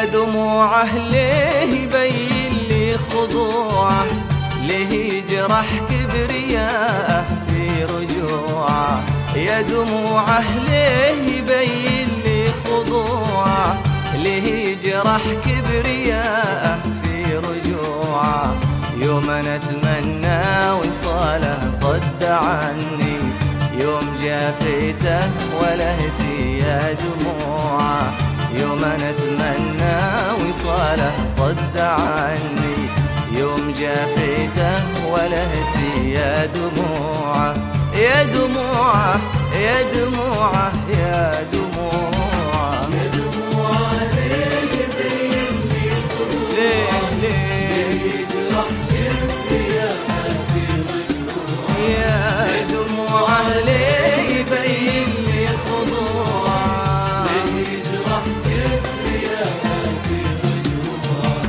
دموعه ليه يبين لي خضوعه ليه جرح كبرياءه في رجوعه يا دموعه ليه يبين لي خضوعه ليه جرح كبرياءه في رجوعه يوم انا اتمنى وصاله صد عني يوم جافيته ولهتي يا دموعه يوم انا اتمنى وصاله صد عني يوم جافيته ولهتي يا دموعه يا دموعه يا دموعه يا دموعه يا دموع ليه يبين لي خضوع ليه ليه يجرح كبرياء في رجوع يا دموعه ليه يبين لي خضوعه يجرح كبرياء في رجوع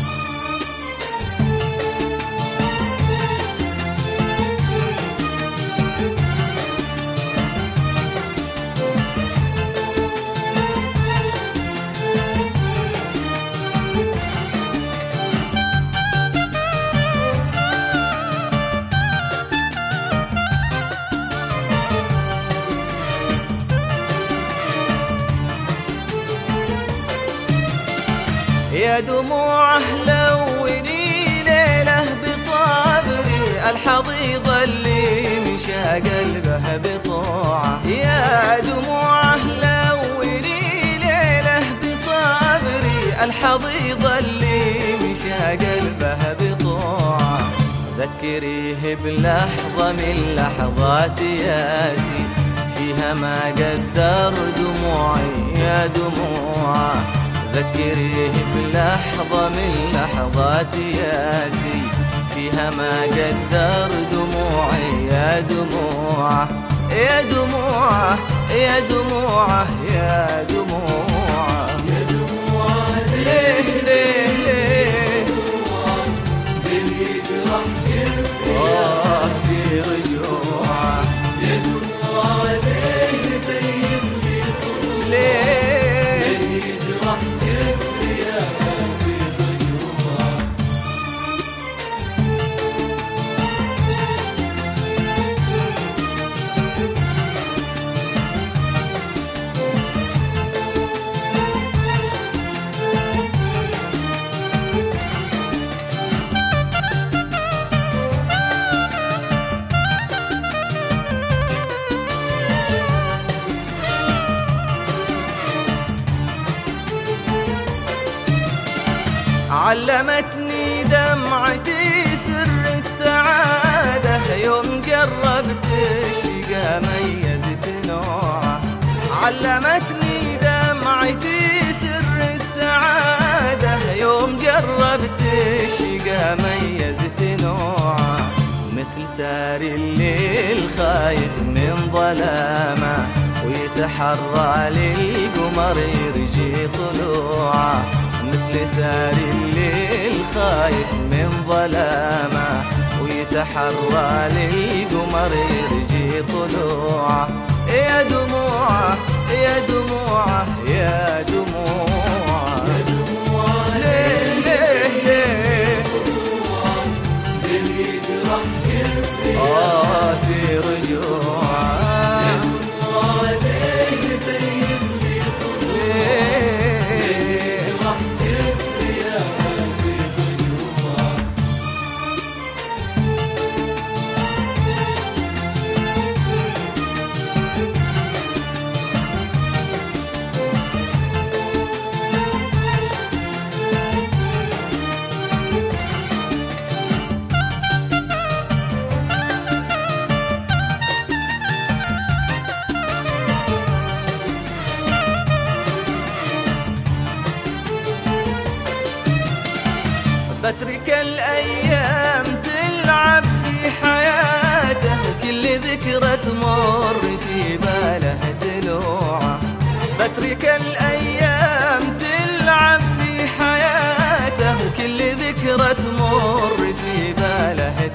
يا دموعه لوني ليله بصبري الحضيض اللي مشى قلبه بطوعه يا دموعه لوني ليله بصبري الحضيض اللي مشى قلبه بطوعه ذكريه بلحظة من لحظات ياسي فيها ما قدر دموعي يا دموعه ذكريه بلحظة من لحظات ياسي فيها ما قدر دموعي يا دموعه يا دموعه يا دموعه يا دموعه يا دموع ليه ليه ليه ليه يجرح كبرياء آه في رجوعه يا دموع ليه يبين لي خضوع ليه يجرح كبرياء في رجوع علمتني دمعتي سر السعادة يوم جربت الشقا ميزت نوعه علمتني دمعتي سر السعادة يوم جربت الشقا ميزت نوعه مثل ساري الليل خايف من ظلامه ويتحرى للقمر يرجي طلوعه مثل ساري الليل خايف من ظلامه ويتحرى للقمر يرجي طلوعه يا دموعه يا دموعه يا دموعه يا دموع ليه ليه ليه ليه يجرح كبرياء آه في رجوعه دموع ليه يبين لي خضوع ليه يجرح كبرياء في رجوع بترك الأيام تلعب في حياته كل ذكرى تمر في باله تلوعه بترك الأيام تلعب في حياته كل ذكرى تمر في باله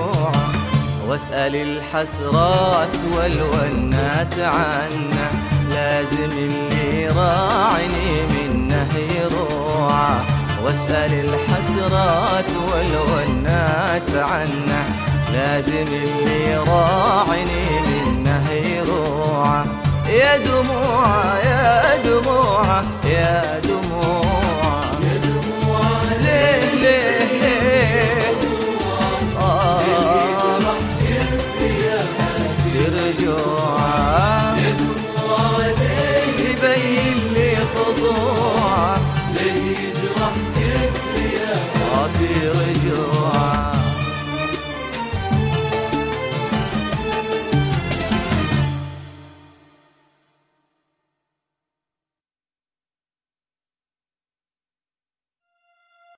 تلوعه واسأل الحسرات والونات عنه لازم اللي راعني منه يروعه واسأل الحسرات والونات عنه لازم اللي راعني منه يروعه يا دموعه يا دموعه يا دموعه يا دموع ليه ليه ليه آه راح كبرياء في رجوعه يا دموع ليه يبين لي خضوعه ليه يجرح كبرياء آه في رجوعه